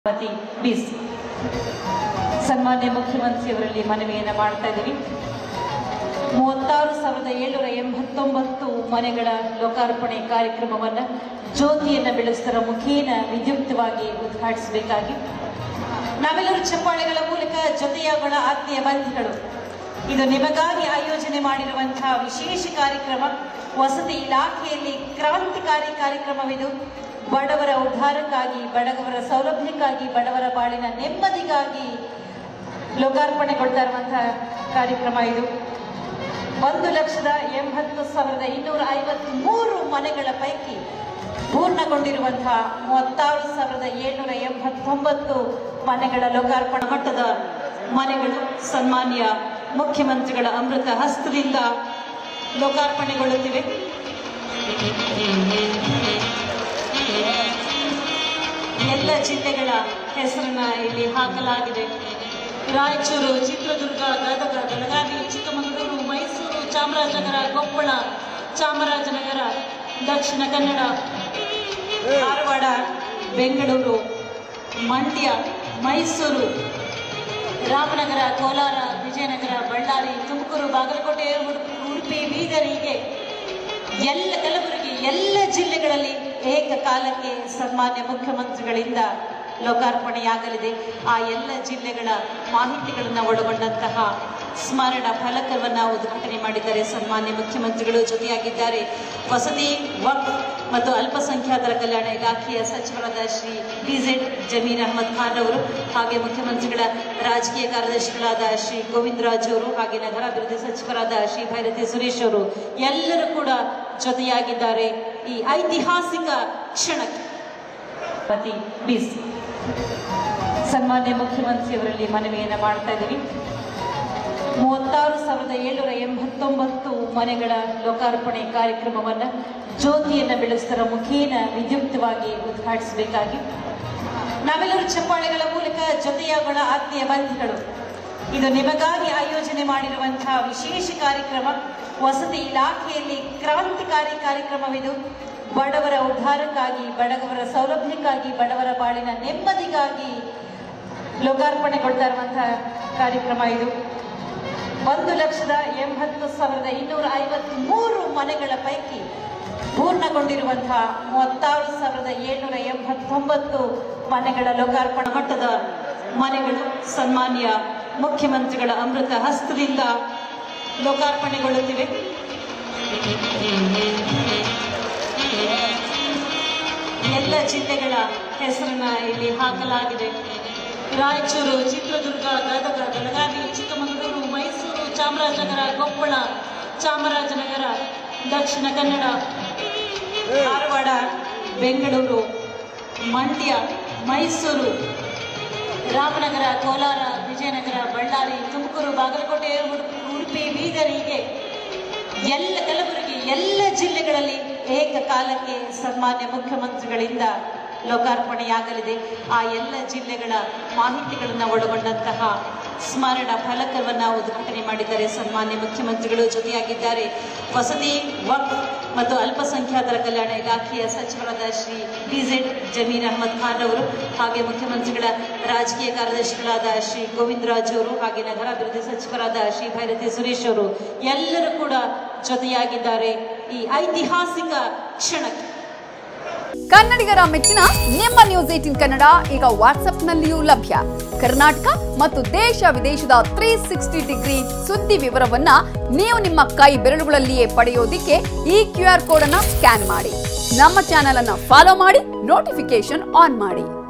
ಪತಿ ಬೀಸ್ ಸನ್ಮಾನ್ಯ ಮುಖ್ಯಮಂತ್ರಿಯವರಲ್ಲಿ ಮನವಿಯನ್ನು ಮಾಡ್ತಾ ಇದ್ದೀವಿ ಮೂವತ್ತಾರು ಸಾವಿರದ ಏಳ್ನೂರ ಎಂಬತ್ತೊಂಬತ್ತು ಮನೆಗಳ ಲೋಕಾರ್ಪಣೆ ಕಾರ್ಯಕ್ರಮವನ್ನು ಜ್ಯೋತಿಯನ್ನು ಬೆಳೆಸುವುದರ ಮುಖೇನ ವಿದ್ಯುಕ್ತವಾಗಿ ಉದ್ಘಾಟಿಸಬೇಕಾಗಿ ನಾವೆಲ್ಲರೂ ಚಪ್ಪಾಳೆಗಳ ಮೂಲಕ ಜೊತೆಯಾಗೋಣ ಆತ್ಮೀಯ ಬಂಧುಗಳು ಇದು ನಿಮಗಾಗಿ ಆಯೋಜನೆ ಮಾಡಿರುವಂತಹ ವಿಶೇಷ ಕಾರ್ಯಕ್ರಮ ವಸತಿ ಇಲಾಖೆಯಲ್ಲಿ ಕ್ರಾಂತಿಕಾರಿ ಕಾರ್ಯಕ್ರಮವಿದು ಬಡವರ ಉದ್ಧಾರಕ್ಕಾಗಿ ಬಡವರ ಸೌಲಭ್ಯಕ್ಕಾಗಿ ಬಡವರ ಬಾಳಿನ ನೆಮ್ಮದಿಗಾಗಿ ಲೋಕಾರ್ಪಣೆಗೊಳ್ತಾ ಇರುವಂತಹ ಕಾರ್ಯಕ್ರಮ ಇದು ಒಂದು ಲಕ್ಷದ ಎಂಬತ್ತು ಸಾವಿರದ ಇನ್ನೂರ ಐವತ್ಮೂರು ಮನೆಗಳ ಪೈಕಿ ಪೂರ್ಣಗೊಂಡಿರುವಂತಹ ಮೂವತ್ತಾರು ಸಾವಿರದ ಏಳ್ನೂರ ಎಂಬತ್ತೊಂಬತ್ತು ಮನೆಗಳ ಲೋಕಾರ್ಪಣಾ ಮಟ್ಟದ ಮನೆಗಳು ಸನ್ಮಾನ್ಯ ಮುಖ್ಯಮಂತ್ರಿಗಳ ಅಮೃತ ಹಸ್ತದಿಂದ ಲೋಕಾರ್ಪಣೆಗೊಳ್ಳುತ್ತಿವೆ ಎಲ್ಲ ಜಿಲ್ಲೆಗಳ ಹೆಸರನ್ನ ಇಲ್ಲಿ ಹಾಕಲಾಗಿದೆ ರಾಯಚೂರು ಚಿತ್ರದುರ್ಗ ಗದಗ ಬೆಳಗಾವಿ ಚಿಕ್ಕಮಗಳೂರು ಮೈಸೂರು ಚಾಮರಾಜನಗರ ಕೊಪ್ಪಳ ಚಾಮರಾಜನಗರ ದಕ್ಷಿಣ ಕನ್ನಡ ಧಾರವಾಡ ಬೆಂಗಳೂರು ಮಂಡ್ಯ ಮೈಸೂರು ರಾಮನಗರ ಕೋಲಾರ ವಿಜಯನಗರ ಬಳ್ಳಾರಿ ತುಮಕೂರು ಬಾಗಲಕೋಟೆ ಉಡುಪಿ ಉಡುಪಿ ಬೀದರ್ ಹೀಗೆ ಎಲ್ಲ ಕಲಬುರಗಿ ಎಲ್ಲ ಜಿಲ್ಲೆಗಳಲ್ಲಿ ಏಕಕಾಲಕ್ಕೆ ಸನ್ಮಾನ್ಯ ಮುಖ್ಯಮಂತ್ರಿಗಳಿಂದ ಲೋಕಾರ್ಪಣೆಯಾಗಲಿದೆ ಆ ಎಲ್ಲ ಜಿಲ್ಲೆಗಳ ಮಾಹಿತಿಗಳನ್ನು ಒಳಗೊಂಡಂತಹ ಸ್ಮರಣ ಫಲಕವನ್ನು ಉದ್ಘಾಟನೆ ಮಾಡಿದ್ದಾರೆ ಸನ್ಮಾನ್ಯ ಮುಖ್ಯಮಂತ್ರಿಗಳು ಜೊತೆಯಾಗಿದ್ದಾರೆ ವಸತಿ ವಕ್ ಮತ್ತು ಅಲ್ಪಸಂಖ್ಯಾತರ ಕಲ್ಯಾಣ ಇಲಾಖೆಯ ಸಚಿವರಾದ ಶ್ರೀ ಡಿಜೆಡ್ ಜಮೀರ್ ಅಹಮದ್ ಖಾನ್ ಅವರು ಹಾಗೆ ಮುಖ್ಯಮಂತ್ರಿಗಳ ರಾಜಕೀಯ ಕಾರ್ಯದರ್ಶಿಗಳಾದ ಶ್ರೀ ಗೋವಿಂದರಾಜ್ ಅವರು ಹಾಗೆ ನಗರಾಭಿವೃದ್ಧಿ ಸಚಿವರಾದ ಶ್ರೀ ಭೈರತಿ ಸುರೇಶ್ ಅವರು ಎಲ್ಲರೂ ಕೂಡ ಜೊತೆಯಾಗಿದ್ದಾರೆ ಈ ಐತಿಹಾಸಿಕ ಕ್ಷಣಕ್ಕೆ ಪತಿ ಬೀಸ್ ಸನ್ಮಾನ್ಯ ಮುಖ್ಯಮಂತ್ರಿಯವರಲ್ಲಿ ಮನವಿಯನ್ನು ಮಾಡ್ತಾ ಇದ್ದೀವಿ ಮೂವತ್ತಾರು ಸಾವಿರದ ಏಳ್ನೂರ ಎಂಬತ್ತೊಂಬತ್ತು ಮನೆಗಳ ಲೋಕಾರ್ಪಣೆ ಕಾರ್ಯಕ್ರಮವನ್ನು ಜ್ಯೋತಿಯನ್ನು ಬೆಳೆಸುವುದರ ಮುಖೇನ ವಿದ್ಯುಕ್ತವಾಗಿ ಉದ್ಘಾಟಿಸಬೇಕಾಗಿ ನಾವೆಲ್ಲರೂ ಚಪ್ಪಾಳೆಗಳ ಮೂಲಕ ಜೊತೆಯಾಗೋಣ ಆತ್ಮೀಯ ಬಂಧುಗಳು ಇದು ನಿಮಗಾಗಿ ಆಯೋಜನೆ ಮಾಡಿರುವಂತಹ ವಿಶೇಷ ಕಾರ್ಯಕ್ರಮ ವಸತಿ ಇಲಾಖೆಯಲ್ಲಿ ಕ್ರಾಂತಿಕಾರಿ ಕಾರ್ಯಕ್ರಮವಿದು ಬಡವರ ಉದ್ಧಾರಕ್ಕಾಗಿ ಬಡವರ ಸೌಲಭ್ಯಕ್ಕಾಗಿ ಬಡವರ ಬಾಳಿನ ನೆಮ್ಮದಿಗಾಗಿ ಲೋಕಾರ್ಪಣೆಗೊಳ್ತಾ ಇರುವಂತಹ ಕಾರ್ಯಕ್ರಮ ಇದು ಒಂದು ಲಕ್ಷದ ಎಂಬತ್ತು ಸಾವಿರದ ಇನ್ನೂರ ಐವತ್ಮೂರು ಮನೆಗಳ ಪೈಕಿ ಪೂರ್ಣಗೊಂಡಿರುವಂತಹ ಮೂವತ್ತಾರು ಸಾವಿರದ ಏಳ್ನೂರ ಎಂಬತ್ತೊಂಬತ್ತು ಮನೆಗಳ ಲೋಕಾರ್ಪಣಾ ಮಟ್ಟದ ಮನೆಗಳು ಸನ್ಮಾನ್ಯ ಮುಖ್ಯಮಂತ್ರಿಗಳ ಅಮೃತ ಹಸ್ತದಿಂದ ಲೋಕಾರ್ಪಣೆಗೊಳ್ಳುತ್ತಿವೆ ಎಲ್ಲ ಜಿಲ್ಲೆಗಳ ಹೆಸರನ್ನ ಇಲ್ಲಿ ಹಾಕಲಾಗಿದೆ ರಾಯಚೂರು ಚಿತ್ರದುರ್ಗ ಗದಗ ಬೆಳಗಾವಿ ಚಿಕ್ಕಮಗಳೂರು ಮೈಸೂರು ಚಾಮರಾಜನಗರ ಕೊಪ್ಪಳ ಚಾಮರಾಜನಗರ ದಕ್ಷಿಣ ಕನ್ನಡ ಧಾರವಾಡ ಬೆಂಗಳೂರು ಮಂಡ್ಯ ಮೈಸೂರು ರಾಮನಗರ ಕೋಲಾರ ವಿಜಯನಗರ ಬಳ್ಳಾರಿ ತುಮಕೂರು ಬಾಗಲಕೋಟೆ ಉಡುಪಿ ಉಡುಪಿ ಬೀದರ್ ಹೀಗೆ ಎಲ್ಲ ಕಲಬುರಗಿ ಎಲ್ಲ ಜಿಲ್ಲೆಗಳಲ್ಲಿ ಏಕಕಾಲಕ್ಕೆ ಸನ್ಮಾನ್ಯ ಮುಖ್ಯಮಂತ್ರಿಗಳಿಂದ ಲೋಕಾರ್ಪಣೆಯಾಗಲಿದೆ ಆ ಎಲ್ಲ ಜಿಲ್ಲೆಗಳ ಮಾಹಿತಿಗಳನ್ನು ಒಳಗೊಂಡಂತಹ ಸ್ಮರಣ ಫಲಕವನ್ನು ಉದ್ಘಾಟನೆ ಮಾಡಿದ್ದಾರೆ ಸನ್ಮಾನ್ಯ ಮುಖ್ಯಮಂತ್ರಿಗಳು ಜೊತೆಯಾಗಿದ್ದಾರೆ ವಸತಿ ವಕ್ ಮತ್ತು ಅಲ್ಪಸಂಖ್ಯಾತರ ಕಲ್ಯಾಣ ಇಲಾಖೆಯ ಸಚಿವರಾದ ಶ್ರೀ ಡಿಜೆಡ್ ಜಮೀರ್ ಅಹಮದ್ ಖಾನ್ ಅವರು ಹಾಗೆ ಮುಖ್ಯಮಂತ್ರಿಗಳ ರಾಜಕೀಯ ಕಾರ್ಯದರ್ಶಿಗಳಾದ ಶ್ರೀ ಗೋವಿಂದರಾಜ್ ಅವರು ಹಾಗೆ ನಗರಾಭಿವೃದ್ಧಿ ಸಚಿವರಾದ ಶ್ರೀ ಭೈರತಿ ಸುರೇಶ್ ಅವರು ಎಲ್ಲರೂ ಕೂಡ ಜೊತೆಯಾಗಿದ್ದಾರೆ ಈ ಐತಿಹಾಸಿಕ ಕ್ಷಣಕ್ಕೆ ಕನ್ನಡಿಗರ ಮೆಚ್ಚಿನ ನಿಮ್ಮ ನ್ಯೂಸ್ ಏಟಿನ್ ಕನ್ನಡ ಈಗ ವಾಟ್ಸ್ಆಪ್ನಲ್ಲಿಯೂ ಲಭ್ಯ ಕರ್ನಾಟಕ ಮತ್ತು ದೇಶ ವಿದೇಶದ ತ್ರೀ ಸಿಕ್ಸ್ಟಿ ಡಿಗ್ರಿ ಸುದ್ದಿ ವಿವರವನ್ನ ನೀವು ನಿಮ್ಮ ಕೈ ಬೆರಳುಗಳಲ್ಲಿಯೇ ಪಡೆಯೋದಿಕ್ಕೆ ಈ ಕ್ಯೂ ಆರ್ ಕೋಡ್ ಅನ್ನ ಸ್ಕ್ಯಾನ್ ಮಾಡಿ ನಮ್ಮ ಚಾನೆಲ್ ಅನ್ನ ಫಾಲೋ ಮಾಡಿ ನೋಟಿಫಿಕೇಶನ್ ಆನ್ ಮಾಡಿ